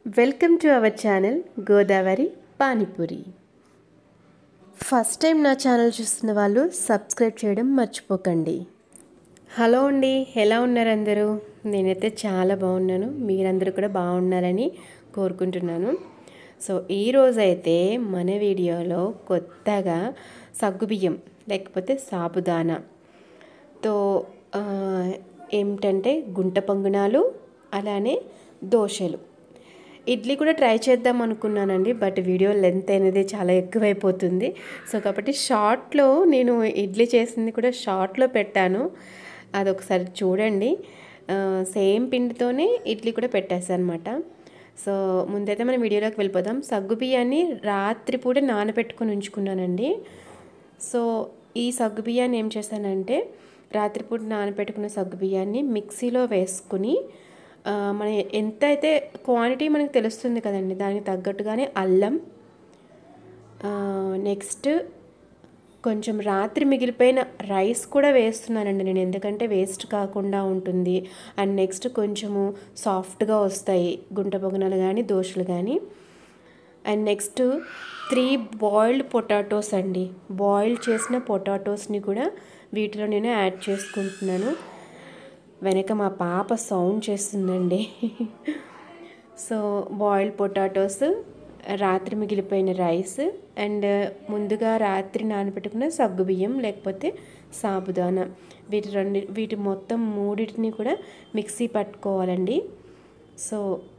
welcome to our channel Godavari panipuri first time నా channel చూస్తున్న వాళ్ళు సబ్స్క్రైబ్ చేయడం మర్చిపోకండి హలో అండి ఎలా ఉన్నారు అందరూ నేనైతే చాలా బాగున్నాను మీరందరూ కూడా బాగున్నారని కోరుకుంటున్నాను సో ఈరోజు అయితే మన వీడియోలో కొత్తగా సగ్గుబియ్యం లేకపోతే సాబుదానా తో ఆ, ఏమిటంటే గుంట పొంగనాలు అలానే దోశలు ఇడ్లీ కూడా ట్రై చేద్దాం అనుకున్నానండి బట్ వీడియో లెంత్ అనేది చాలా ఎక్కువైపోతుంది సో కాబట్టి షార్ట్లో నేను ఇడ్లీ చేసింది కూడా షార్ట్లో పెట్టాను అదొకసారి చూడండి ఆ, సేమ్ పిండితోనే ఇడ్లీ కూడా పెట్టేసాను అనమాట సో ముందైతే మనం వీడియోలోకి వెళ్ళిపోదాం సగ్గు బియ్యాన్ని రాత్రిపూట నానబెట్టుకొని ఉంచుకున్నానండి సో ఈ సగ్గు బియ్యాన్ని ఏం చేశానంటే రాత్రిపూట నానబెట్టుకున్న సగ్గు బియ్యాన్ని మిక్సీలో వేసుకుని ఆ, మన ఎంత అయితే క్వాంటిటీ మనకు తెలుస్తుంది కదండి దానికి తగ్గట్టుగానే అల్లం నెక్స్ట్ కొంచెం రాత్రి మిగిలిపోయిన రైస్ కూడా వేస్తున్నానండి నేను ఎందుకంటే వేస్ట్ కాకుండా ఉంటుంది అండ్ నెక్స్ట్ కొంచెము సాఫ్ట్గా వస్తాయి గుంట పొగనలు కానీ దోశలు కానీ and next three boiled potatoes అండి బాయిల్ చేసిన పొటాటోస్ని కూడా వీటిలో నేను యాడ్ చేసుకుంటున్నాను వెనక మా పాప సౌండ్ చేస్తుందండి సో బాయిల్డ్ పొటాటోస్ రాత్రి మిగిలిపోయిన రైస్ అండ్ ముందుగా రాత్రి నానబెట్టుకున్న సగ్గుబియ్యం లేకపోతే సాబుదానా వీటి రెండు వీటి మొత్తం మూడింటిని కూడా మిక్సీ పట్టుకోవాలండి సో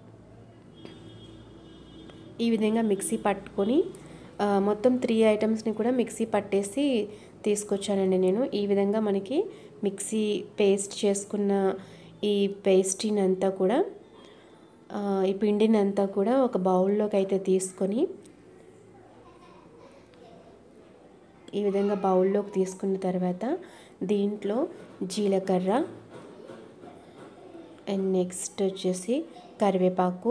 ఈ విధంగా మిక్సీ పట్టుకొని ఆ, మొత్తం త్రీ ఐటమ్స్ని కూడా మిక్సీ పట్టేసి తీసుకొచ్చానండి నేను ఈ విధంగా మనకి మిక్సీ పేస్ట్ చేసుకున్న ఈ పేస్ట్ని అంతా కూడా ఆ, ఈ పిండిని అంతా కూడా ఒక బౌల్లోకి అయితే తీసుకొని ఈ విధంగా బౌల్లోకి తీసుకున్న తర్వాత దీంట్లో జీలకర్ర అండ్ నెక్స్ట్ వచ్చేసి కరివేపాకు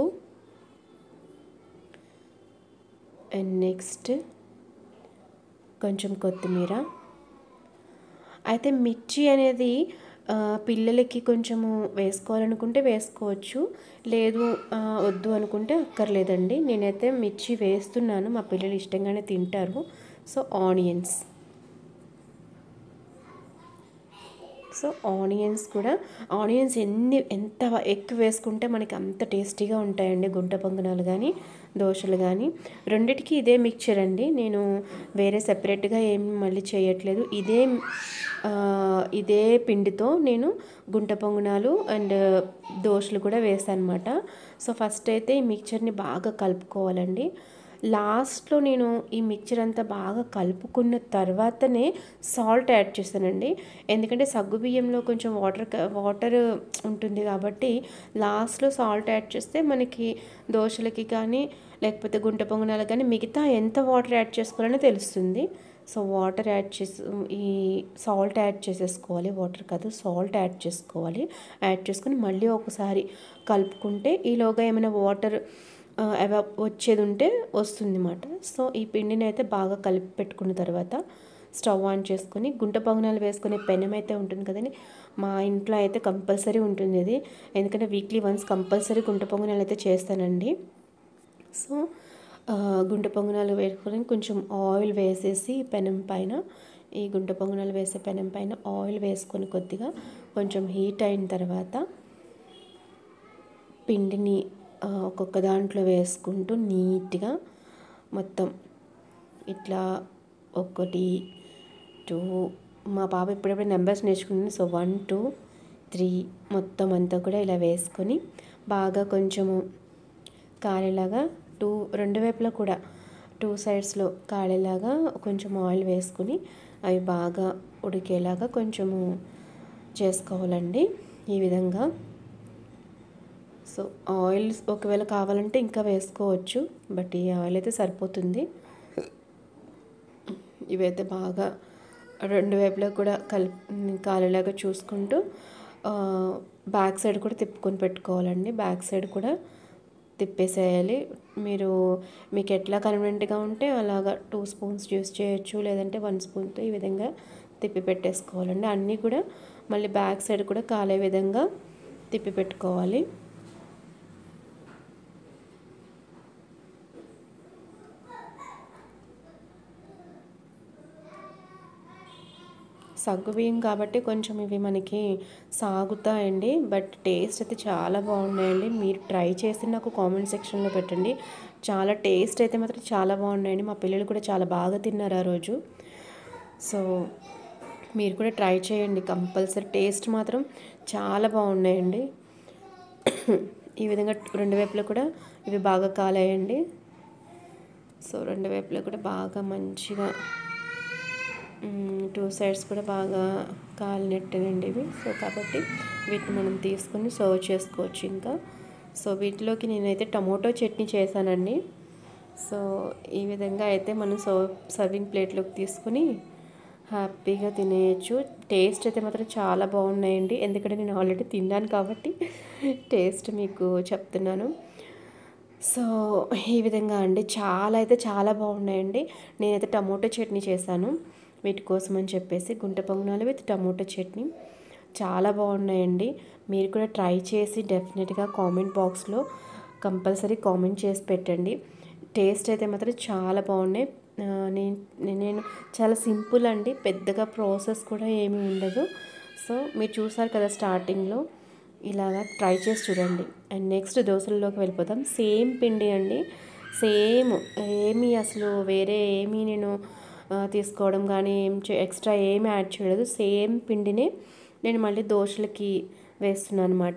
అండ్ నెక్స్ట్ కొంచెం కొత్తిమీర అయితే మిర్చి అనేది ఆ, పిల్లలకి కొంచెము వేసుకోవాలనుకుంటే వేసుకోవచ్చు లేదు ఆ, వద్దు అనుకుంటే అక్కర్లేదండి నేనైతే మిర్చి వేస్తున్నాను మా పిల్లలు ఇష్టంగానే తింటారు సో ఆనియన్స్ సో ఆనియన్స్ కూడా ఆనియన్స్ ఎన్ని ఎంత ఎక్కువ వేసుకుంటే మనకి అంత టేస్టీగా ఉంటాయండి గుంట పొంగనాలు కానీ దోశలు కానీ రెండిటికి ఇదే మిక్చర్ అండి నేను వేరే సెపరేట్గా ఏం మళ్ళీ చేయట్లేదు ఇదే ఆ, ఇదే పిండితో నేను గుంట పొంగనాలు అండ్ దోశలు కూడా వేసాను అనమాట సో ఫస్ట్ అయితే ఈ మిక్చర్ని బాగా కలుపుకోవాలండి లాస్ట్లో నేను ఈ మిక్చర్ అంతా బాగా కలుపుకున్న తర్వాతనే సాల్ట్ యాడ్ చేశానండి ఎందుకంటే సగ్గు బియ్యంలో కొంచెం వాటర్ వాటర్ ఉంటుంది కాబట్టి లాస్ట్లో సాల్ట్ యాడ్ చేస్తే మనకి దోశలకి కానీ లేకపోతే గుంట పొంగనాలకు కానీ మిగతా ఎంత వాటర్ యాడ్ చేసుకోవాలని తెలుస్తుంది సో వాటర్ యాడ్ చేసి ఈ సాల్ట్ యాడ్ చేసేసుకోవాలి వాటర్ కాదు సాల్ట్ యాడ్ చేసుకోవాలి యాడ్ చేసుకుని మళ్ళీ ఒకసారి కలుపుకుంటే ఈలోగా ఏమైనా వాటర్ అవ వచ్చేది ఉంటే వస్తుంది అన్నమాట సో ఈ పిండిని అయితే బాగా కలిపి పెట్టుకున్న తర్వాత స్టవ్ ఆన్ చేసుకొని గుంట పొంగనాలు వేసుకునే పెనం అయితే ఉంటుంది కదండి మా ఇంట్లో అయితే కంపల్సరీ ఉంటుంది ఇది ఎందుకంటే వీక్లీ వన్స్ కంపల్సరీ గుంట పొంగనాలు అయితే చేస్తానండి సో ఆ, గుంట పొంగనాలు వేసుకొని కొంచెం ఆయిల్ వేసేసి పెనం పైన ఈ గుంట పొంగనాలు వేసే పెనం పైన ఆయిల్ వేసుకొని కొద్దిగా కొంచెం హీట్ అయిన తర్వాత పిండిని ఆ, ఒక్కొక్క దాంట్లో వేసుకుంటూ నీట్గా మొత్తం ఇట్లా ఒకటి టూ మా పాప ఇప్పుడెప్పుడు నెంబర్స్ నేర్చుకుంటుంది సో వన్ టూ త్రీ మొత్తం అంతా కూడా ఇలా వేసుకొని బాగా కొంచెము కాలేలాగా టూ రెండు వైపులా కూడా టూ సైడ్స్లో కాలేలాగా కొంచెం ఆయిల్ వేసుకుని అవి బాగా ఉడికేలాగా కొంచెము చేసుకోవాలండి ఈ విధంగా సో ఆయిల్ ఒకవేళ కావాలంటే ఇంకా వేసుకోవచ్చు బట్ ఈ ఆయిల్ అయితే సరిపోతుంది ఇవైతే బాగా రెండు వైపులా కూడా కలిపి కాలేలాగా చూసుకుంటూ ఆ, బ్యాక్ సైడ్ కూడా తిప్పుకొని పెట్టుకోవాలండి బ్యాక్ సైడ్ కూడా తిప్పేసేయాలి మీరు మీకు ఎట్లా కన్వీనియంట్గా ఉంటే అలాగా టూ స్పూన్స్ యూస్ చేయొచ్చు లేదంటే వన్ స్పూన్తో ఈ విధంగా తిప్పి పెట్టేసుకోవాలండి అన్నీ కూడా మళ్ళీ బ్యాక్ సైడ్ కూడా కాలే విధంగా తిప్పి పెట్టుకోవాలి సగ్గుబియ్యం కాబట్టి కొంచెం ఇవి మనకి సాగుతాయండి బట్ టేస్ట్ అయితే చాలా బాగున్నాయండి మీరు ట్రై చేసి నాకు కామెంట్ సెక్షన్లో పెట్టండి చాలా టేస్ట్ అయితే మాత్రం చాలా బాగున్నాయండి మా పిల్లలు కూడా చాలా బాగా తిన్నారు ఆ రోజు సో మీరు కూడా ట్రై చేయండి కంపల్సరీ టేస్ట్ మాత్రం చాలా బాగున్నాయండి ఈ విధంగా రెండు వైపులా కూడా ఇవి బాగా కాలాయండి సో రెండు వైపులా కూడా బాగా మంచిగా టూ సైడ్స్ కూడా బాగా కాలినట్టేనండి ఇవి సో కాబట్టి వీటిని మనం తీసుకొని సర్వ్ చేసుకోవచ్చు ఇంకా సో వీటిలోకి నేనైతే టమోటో చట్నీ చేశానండి సో ఈ విధంగా అయితే మనం సర్వ్ సర్వింగ్ ప్లేట్లోకి తీసుకుని హ్యాపీగా తినేయచ్చు టేస్ట్ అయితే మాత్రం చాలా బాగున్నాయండి ఎందుకంటే నేను ఆల్రెడీ తిన్నాను కాబట్టి టేస్ట్ మీకు చెప్తున్నాను సో ఈ విధంగా అండి చాలా అయితే చాలా బాగున్నాయండి నేనైతే టమోటో చట్నీ చేశాను వీటి కోసం అని చెప్పేసి గుంట పొంగనాలు విత్ టమోటో చట్నీ చాలా బాగున్నాయండి మీరు కూడా ట్రై చేసి డెఫినెట్గా కామెంట్ బాక్స్లో కంపల్సరీ కామెంట్ చేసి పెట్టండి టేస్ట్ అయితే మాత్రం చాలా బాగున్నాయి నేను నేను చాలా సింపుల్ అండి పెద్దగా ప్రాసెస్ కూడా ఏమీ ఉండదు సో మీరు చూసారు కదా స్టార్టింగ్లో ఇలాగా ట్రై చేసి చూడండి అండ్ నెక్స్ట్ దోశల్లోకి వెళ్ళిపోతాం సేమ్ పిండి అండి సేమ్ ఏమీ అసలు వేరే ఏమీ నేను తీసుకోవడం కానీ ఏం ఎక్స్ట్రా ఏమీ యాడ్ చేయలేదు సేమ్ పిండినే నేను మళ్ళీ దోశలకి వేస్తున్నాను అనమాట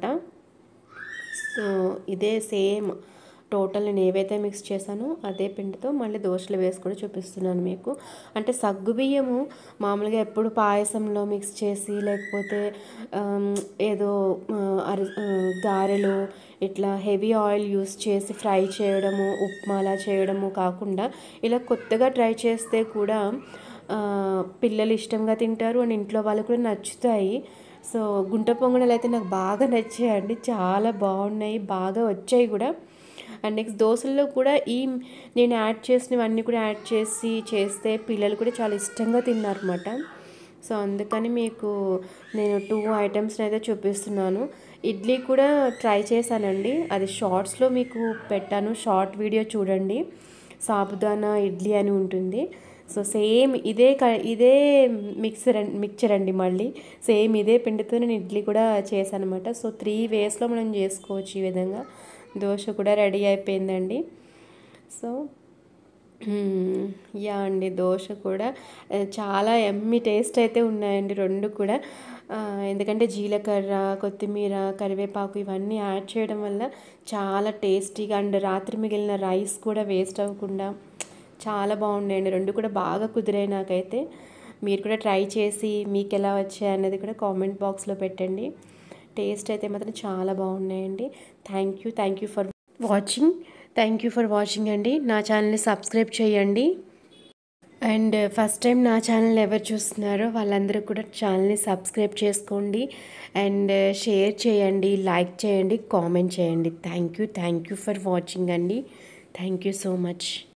సో ఇదే సేమ్ టోటల్ నేను ఏవైతే మిక్స్ చేశానో అదే పిండితో మళ్ళీ దోశలు వేసి కూడా చూపిస్తున్నాను మీకు అంటే సగ్గుబియ్యము మామూలుగా ఎప్పుడు పాయసంలో మిక్స్ చేసి లేకపోతే ఏదో అరి గారెలు ఇట్లా హెవీ ఆయిల్ యూస్ చేసి ఫ్రై చేయడము ఉప్మాలా చేయడము కాకుండా ఇలా కొత్తగా ట్రై చేస్తే కూడా పిల్లలు ఇష్టంగా తింటారు అండ్ ఇంట్లో వాళ్ళు కూడా నచ్చుతాయి సో గుంట పొంగణాలు అయితే నాకు బాగా నచ్చాయండి చాలా బాగున్నాయి బాగా వచ్చాయి కూడా అండ్ నెక్స్ట్ దోశల్లో కూడా ఈ నేను యాడ్ చేసినవన్నీ కూడా యాడ్ చేసి చేస్తే పిల్లలు కూడా చాలా ఇష్టంగా తిన్నారన్నమాట సో అందుకని మీకు నేను టూ ఐటమ్స్ని అయితే చూపిస్తున్నాను ఇడ్లీ కూడా ట్రై చేశానండి అది షార్ట్స్లో మీకు పెట్టాను షార్ట్ వీడియో చూడండి సాబుదానా ఇడ్లీ అని ఉంటుంది సో సేమ్ ఇదే క ఇదే మిక్సర్ మిక్చర్ అండి మళ్ళీ సేమ్ ఇదే పిండితో నేను ఇడ్లీ కూడా చేశాను అనమాట సో త్రీ వేస్లో మనం చేసుకోవచ్చు ఈ విధంగా దోశ కూడా రెడీ అయిపోయిందండి సో యా అండి దోశ కూడా చాలా ఎమ్మి టేస్ట్ అయితే ఉన్నాయండి రెండు కూడా ఎందుకంటే జీలకర్ర కొత్తిమీర కరివేపాకు ఇవన్నీ యాడ్ చేయడం వల్ల చాలా టేస్టీగా అండ్ రాత్రి మిగిలిన రైస్ కూడా వేస్ట్ అవ్వకుండా చాలా బాగున్నాయండి రెండు కూడా బాగా కుదిరాయి నాకైతే మీరు కూడా ట్రై చేసి మీకు ఎలా వచ్చాయి అనేది కూడా కామెంట్ బాక్స్లో పెట్టండి టేస్ట్ అయితే మాత్రం చాలా బాగున్నాయండి thank you thank you for watching thank you for watching అండి నా ఛానల్ని సబ్స్క్రైబ్ చేయండి అండ్ ఫస్ట్ టైం నా ఛానల్ ఎవరు చూస్తున్నారో వాళ్ళందరూ కూడా ఛానల్ని సబ్స్క్రైబ్ చేసుకోండి అండ్ షేర్ చేయండి లైక్ చేయండి కామెంట్ చేయండి thank you thank you for watching అండి థ్యాంక్ యూ సో మచ్